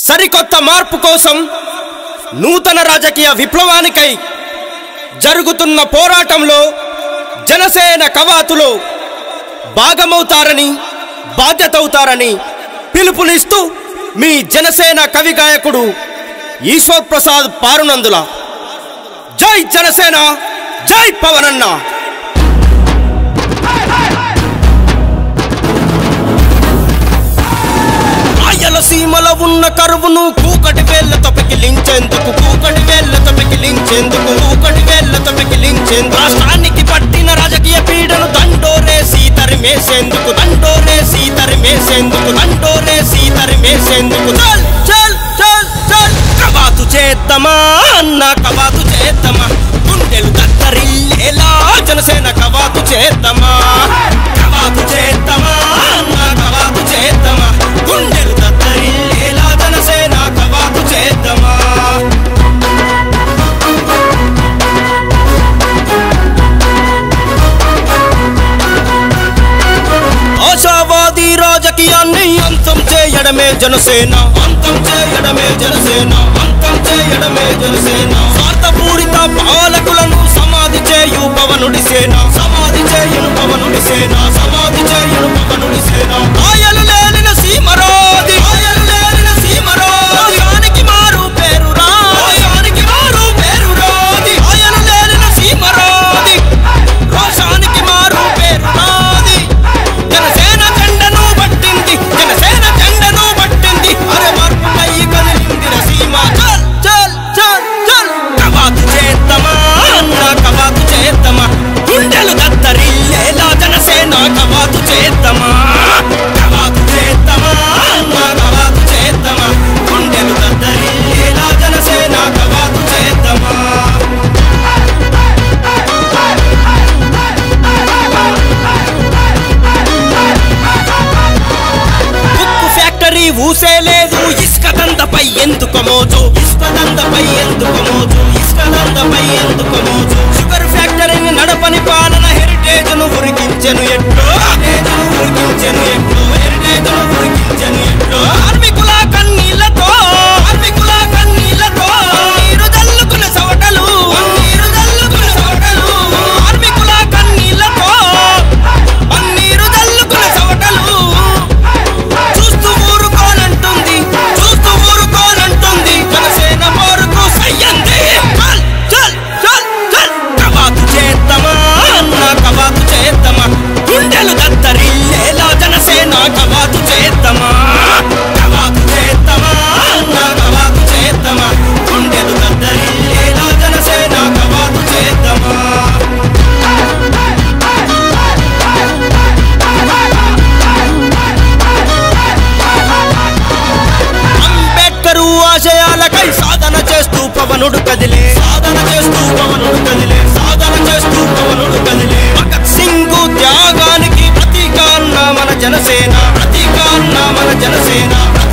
సరికొత్త మార్పు కోసం నూతన రాజకీయ విప్లవానికై జరుగుతున్న పోరాటంలో జనసేన కవాతులో భాగమవుతారని బాధ్యతవుతారని పిలుపునిస్తూ మీ జనసేన కవి గాయకుడు ఈశ్వర్ ప్రసాద్ పారునందుల జై జనసేన జై పవనన్న ఆయల సీమల ఉన్న కరువును కూకటి వేళ్లతో పెకిలించేందుకు కూకటి వేళ్లతో పెకిలించేందుకు కూకటి వేళ్లతో పెకిలించేందుకు రాష్ట్రానికి పట్టిన రాజకీయ పీడను దండోరేసి తరిమేసేందుకు దండోరేసి తరిమేసేందుకు దండోరేసి తరిమేసేందుకు చల్ చల్ చల్ చల్ కవాతు చేద్దామా అన్న కవాతు చేద్దామా గుండెలు దత్తరిల్లేలా జనసేన కవాతు చేద్దామా కవాతు చేద్దామా అన్న కవాతు చేద్దామా గుండెలు దత్తరిల్లేలా జనసేన కవాతు చేద్దామా ఆశావాది రాజకీయాన్ని అంతం చేయడమే జనసేన అంతం చేయడమే జనసేన అంతం చేయడమే జనసేన స్వార్థపూరిత పాలకులను సమాధి చేయు పవనుడి సేన సమాధి చేయును పవనుడి సేన సమాధి చేయును పవనుడి సేన ఆయలు లేలిన సీమరాది ఆయలు లేలిన సీమరాది దానికి మారు పేరు రా దానికి మారు పేరు రాది ఆయలు లేలిన సీమరాది రోషానికి మారు పేరు రాది జనసేన జెండను పట్టింది జనసేన జెండను పట్టింది అరే మార్పు పై కదిలిందిన సీమ చల్ చల్ చల్ చల్ కవాతు చేద్దామా అన్న కవాతు చేద్దామా గుండెలు దత్తరిల్లేలా జనసేన కవాతు చేద్దామా కవాతు చేద్దామా అన్న కవాతు చేద్దామా గుండెలు దత్తరిల్లేలా జనసేన కవాతు చేద్దామా ఉక్కు ఫ్యాక్టరీ ఊసే లేదు ఇసుక దందపై ఎందుకు మోజు ఇసుక దందపై ఎందుకు మోజు ఇసుక దందపై ఎందుకు మోజు షుగర్ ఫ్యాక్టరీని నడపని పాలన హెరిటేజ్ ను ఉరికించెను ఎట్లో హెరిటేజ్ ను ఉరికించెను ఎట్లో హెరిటేజ్ ను ఉరికించెను ఎట్లో కార్మికుల కన్నీళ్లతో కార్మికుల కన్నీళ్లతో నీరు జల్లుకున్న సవటలు నీరు జల్లుకున్న సవటలు కార్మికుల కన్నీళ్లతో పన్నీరు జల్లుకున్న సవటలు చూస్తూ ఊరుకోనంటుంది చూస్తూ ఊరుకోనంటుంది జనసేన పోరుకు సయ్యంది చల్ చల్ చల్ చల్ కవాతు చేద్దామా అన్న కవాతు చేద్దామా గుండెలు దత్తరిల్లేలా జనసేన కవాతు చేద్దామా కవాతు చేద్దామా అన్న కవాతు చేద్దామా గుండెలు దత్తరిల్లేలా జనసేన కవాతు చేద్దామా అంబేద్కరు ఆశయాలకై సాధన చేస్తూ పవనుడు కదిలే సాధన చేస్తూ పవనుడు కదిలే సాధన చేస్తూ పవనుడు కదిలే భగత్ సింగ్ త్యాగానికి ప్రతీకాన్న మన జనసేన ప్రతీకాన్న మన జనసేన